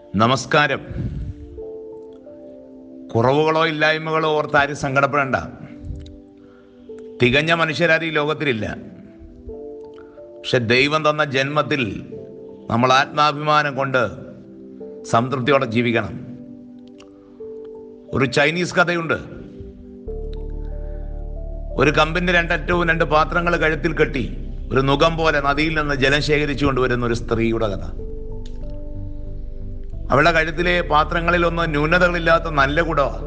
നമസ്കാരം കുറവുകളോ ഇല്ലായ്മകളോ ഓർത്ത് ആരും സങ്കടപ്പെടേണ്ട തികഞ്ഞ മനുഷ്യരാരും ഈ ലോകത്തിലില്ല പക്ഷെ ദൈവം തന്ന ജന്മത്തിൽ നമ്മൾ ആത്മാഭിമാനം കൊണ്ട് സംതൃപ്തിയോടെ ജീവിക്കണം ഒരു ചൈനീസ് കഥയുണ്ട് ഒരു കമ്പിന്റെ രണ്ടറ്റവും രണ്ട് പാത്രങ്ങൾ കഴുത്തിൽ കെട്ടി ഒരു നുകം പോലെ നദിയിൽ നിന്ന് ജലം ശേഖരിച്ചു കൊണ്ടുവരുന്ന ഒരു സ്ത്രീയുടെ കഥ അവളുടെ കഴുത്തിലെ പാത്രങ്ങളിലൊന്നും ന്യൂനതകളില്ലാത്ത നല്ല കുടമാണ്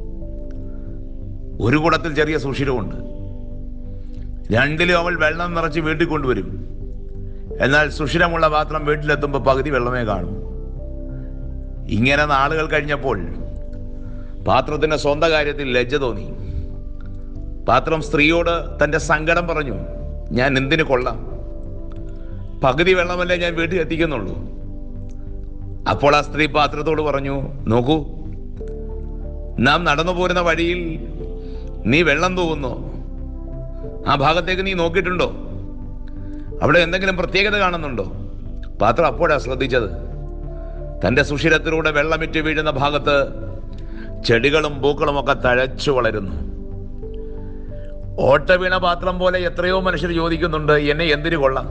ഒരു കുടത്തിൽ ചെറിയ സുഷിരമുണ്ട് രണ്ടിലും അവൾ വെള്ളം നിറച്ച് വീട്ടിൽ കൊണ്ടുവരും എന്നാൽ സുഷിരമുള്ള പാത്രം വീട്ടിലെത്തുമ്പോൾ പകുതി വെള്ളമേ കാണും ഇങ്ങനെ നാളുകൾ കഴിഞ്ഞപ്പോൾ പാത്രത്തിന്റെ സ്വന്തം കാര്യത്തിൽ ലജ്ജ തോന്നി പാത്രം സ്ത്രീയോട് തന്റെ സങ്കടം പറഞ്ഞു ഞാൻ എന്തിനു കൊള്ളാം പകുതി വെള്ളമല്ലേ ഞാൻ വീട്ടിൽ എത്തിക്കുന്നുള്ളൂ അപ്പോൾ ആ സ്ത്രീ പാത്രത്തോട് പറഞ്ഞു നോക്കൂ നാം നടന്നു പോരുന്ന വഴിയിൽ നീ വെള്ളം തൂകുന്നു ആ ഭാഗത്തേക്ക് നീ നോക്കിയിട്ടുണ്ടോ അവിടെ എന്തെങ്കിലും പ്രത്യേകത കാണുന്നുണ്ടോ പാത്രം അപ്പോഴാ ശ്രദ്ധിച്ചത് തന്റെ സുഷിരത്തിലൂടെ വെള്ളമിറ്റ് വീഴുന്ന ഭാഗത്ത് ചെടികളും പൂക്കളും ഒക്കെ തഴച്ചു വളരുന്നു ഓട്ട വീണ പാത്രം പോലെ എത്രയോ മനുഷ്യർ ചോദിക്കുന്നുണ്ട് എന്നെ എന്തിനു കൊള്ളാം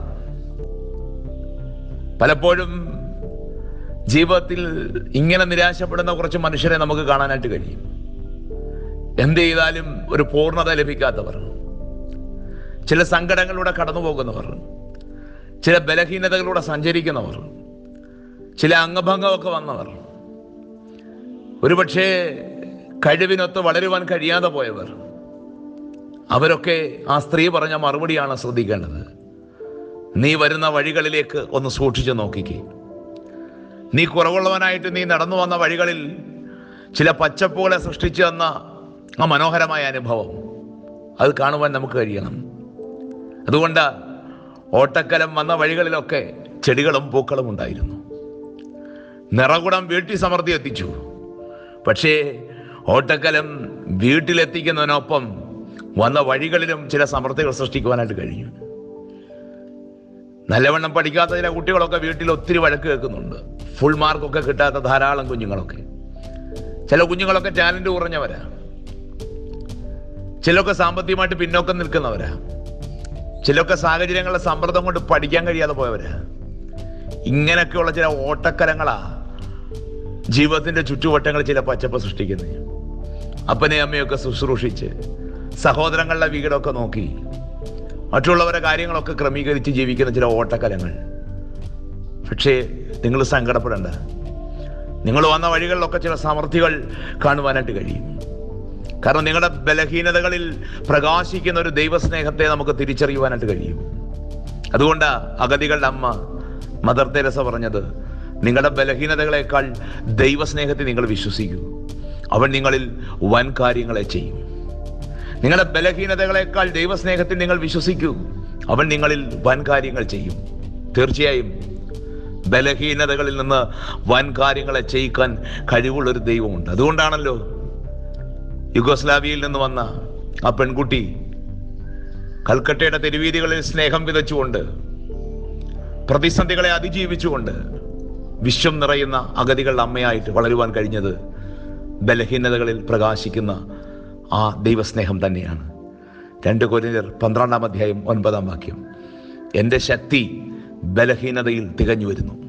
പലപ്പോഴും ജീവിതത്തിൽ ഇങ്ങനെ നിരാശപ്പെടുന്ന കുറച്ച് മനുഷ്യരെ നമുക്ക് കാണാനായിട്ട് കഴിയും എന്ത് ചെയ്താലും ഒരു പൂർണ്ണത ലഭിക്കാത്തവർ ചില സങ്കടങ്ങളിലൂടെ കടന്നു പോകുന്നവർ ചില ബലഹീനതകളിലൂടെ സഞ്ചരിക്കുന്നവർ ചില അംഗഭംഗമൊക്കെ വന്നവർ ഒരുപക്ഷെ കഴിവിനൊത്ത് വളരുവാൻ കഴിയാതെ പോയവർ അവരൊക്കെ ആ സ്ത്രീ പറഞ്ഞ മറുപടിയാണ് ശ്രദ്ധിക്കേണ്ടത് നീ വരുന്ന വഴികളിലേക്ക് ഒന്ന് സൂക്ഷിച്ചു നോക്കിക്കേ നീ കുറവുള്ളവനായിട്ട് നീ നടന്നു വന്ന വഴികളിൽ ചില പച്ചപ്പുകളെ സൃഷ്ടിച്ചു തന്ന ആ മനോഹരമായ അനുഭവം അത് കാണുവാൻ നമുക്ക് കഴിയണം അതുകൊണ്ട് ഓട്ടക്കലം വന്ന വഴികളിലൊക്കെ ചെടികളും പൂക്കളും ഉണ്ടായിരുന്നു നിറകുടം വീട്ടിൽ സമൃദ്ധി എത്തിച്ചു പക്ഷേ ഓട്ടക്കലം വീട്ടിലെത്തിക്കുന്നതിനൊപ്പം വന്ന വഴികളിലും ചില സമൃദ്ധികൾ സൃഷ്ടിക്കുവാനായിട്ട് കഴിഞ്ഞു നല്ലവണ്ണം പഠിക്കാത്ത ചില കുട്ടികളൊക്കെ വീട്ടിൽ ഒത്തിരി വഴക്ക് കേൾക്കുന്നുണ്ട് ഫുൾ മാർക്കൊക്കെ കിട്ടാത്ത ധാരാളം കുഞ്ഞുങ്ങളൊക്കെ ചില കുഞ്ഞുങ്ങളൊക്കെ ടാലന്റ് കുറഞ്ഞവരാ ചിലൊക്കെ സാമ്പത്തികമായിട്ട് പിന്നോക്കം നിൽക്കുന്നവരാ ചിലൊക്കെ സാഹചര്യങ്ങളുടെ സമ്മർദ്ദം കൊണ്ട് പഠിക്കാൻ കഴിയാതെ പോയവരാ ഇങ്ങനെയൊക്കെയുള്ള ചില ഓട്ടക്കലങ്ങളാ ജീവിതത്തിന്റെ ചുറ്റുവട്ടങ്ങൾ ചില പച്ചപ്പ് സൃഷ്ടിക്കുന്നത് അപ്പനെ അമ്മയൊക്കെ ശുശ്രൂഷിച്ച് സഹോദരങ്ങളുടെ വീടൊക്കെ നോക്കി മറ്റുള്ളവരുടെ കാര്യങ്ങളൊക്കെ ക്രമീകരിച്ച് ജീവിക്കുന്ന ചില ഓട്ടക്കലങ്ങൾ പക്ഷേ നിങ്ങൾ സങ്കടപ്പെടേണ്ട നിങ്ങൾ വന്ന വഴികളിലൊക്കെ ചില സമൃദ്ധികൾ കാണുവാനായിട്ട് കഴിയും കാരണം നിങ്ങളുടെ ബലഹീനതകളിൽ പ്രകാശിക്കുന്ന ഒരു ദൈവസ്നേഹത്തെ നമുക്ക് തിരിച്ചറിയുവാനായിട്ട് കഴിയും അതുകൊണ്ട് അഗതികളുടെ അമ്മ മദർ തെരസ പറഞ്ഞത് നിങ്ങളുടെ ബലഹീനതകളെക്കാൾ ദൈവസ്നേഹത്തെ നിങ്ങൾ വിശ്വസിക്കൂ അവൻ നിങ്ങളിൽ വൻ കാര്യങ്ങളെ ചെയ്യും നിങ്ങളുടെ ബലഹീനതകളെക്കാൾ ദൈവസ്നേഹത്തിൽ നിങ്ങൾ വിശ്വസിക്കൂ അവൻ നിങ്ങളിൽ വൻ കാര്യങ്ങൾ ചെയ്യും തീർച്ചയായും ബലഹീനതകളിൽ നിന്ന് വൻ കാര്യങ്ങളെ ചെയ്യിക്കാൻ കഴിവുള്ളൊരു ദൈവമുണ്ട് അതുകൊണ്ടാണല്ലോ യുഗോസ്ലാവിയയിൽ നിന്ന് വന്ന ആ പെൺകുട്ടി കൽക്കട്ടയുടെ തെരുവീതികളിൽ സ്നേഹം വിതച്ചുകൊണ്ട് പ്രതിസന്ധികളെ അതിജീവിച്ചുകൊണ്ട് വിശ്വം നിറയുന്ന അഗതികളുടെ അമ്മയായിട്ട് വളരുവാൻ കഴിഞ്ഞത് ബലഹീനതകളിൽ പ്രകാശിക്കുന്ന ആ ദൈവസ്നേഹം തന്നെയാണ് രണ്ട് കൊരിയർ പന്ത്രണ്ടാം അധ്യായം ഒൻപതാം വാക്യം എൻ്റെ ശക്തി ബലഹീനതയിൽ തികഞ്ഞു വരുന്നു